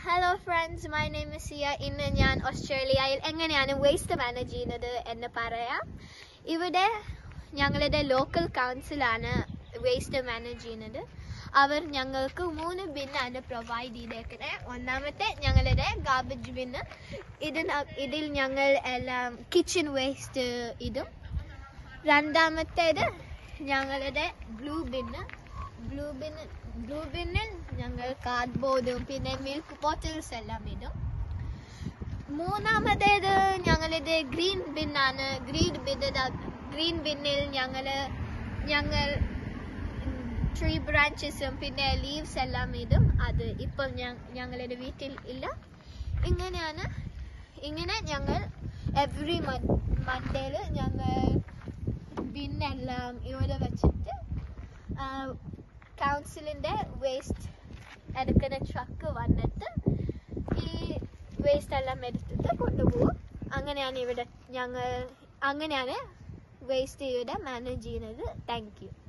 hello friends my name is Siya ഇന്ന് ഞാൻ ഓസ്ട്രേലിയയിൽ എങ്ങനെയാണ് വേസ്റ്റ് മാനേജ് ചെയ്യുന്നത് എന്ന് പറയാം ഇവിടെ ഞങ്ങളുടെ ലോക്കൽ കൗൺസിലാണ് വേസ്റ്റ് മാനേജ് ചെയ്യുന്നത് അവർ ഞങ്ങൾക്ക് മൂന്ന് ബിന്നാണ് പ്രൊവൈഡ് ചെയ്തേക്കുന്നത് ഒന്നാമത്തെ ഞങ്ങളുടെ ഗാർബേജ് ബിന്ന് ഇതിന ഇതിൽ ഞങ്ങൾ എല്ലാം കിച്ചൺ വേസ്റ്റ് ഇടും രണ്ടാമത്തേത് ഞങ്ങളുടെ blue bin blue bin blue ബിന്നിൽ ഞങ്ങൾ കാർഡ്ബോർഡും പിന്നെ മിൽക്ക് ബോട്ടിൽസ് എല്ലാം ഇടും മൂന്നാമത്തേത് ഞങ്ങളുടെ ഗ്രീൻ ബിന്നാണ് ഗ്രീൻ ബിന്നിൽ ഗ്രീൻ ബിന്നിൽ ഞങ്ങൾ ഞങ്ങൾ ട്രീ ബ്രാഞ്ചസും പിന്നെ ലീവ്സ് എല്ലാം ഇടും അത് ഇപ്പം ഞ- ഞങ്ങളുടെ വീട്ടിൽ ഇല്ല ഇങ്ങനെയാണ് ഇങ്ങനെ ഞങ്ങൾ എവറി മൺഡേയിൽ ഞങ്ങൾ ബിന്നെല്ലാം ഇവിടെ വെച്ചിട്ട് കൗൺസിലിൻ്റെ വേസ്റ്റ് എടുക്കുന്ന ട്രക്ക് വന്നിട്ട് ഈ വേസ്റ്റ് എല്ലാം എടുത്തിട്ട് കൊണ്ടുപോകും അങ്ങനെയാണ് ഇവിടെ ഞങ്ങൾ അങ്ങനെയാണ് വേസ്റ്റ് ഇവിടെ മാനേജ് ചെയ്യുന്നത് താങ്ക് യു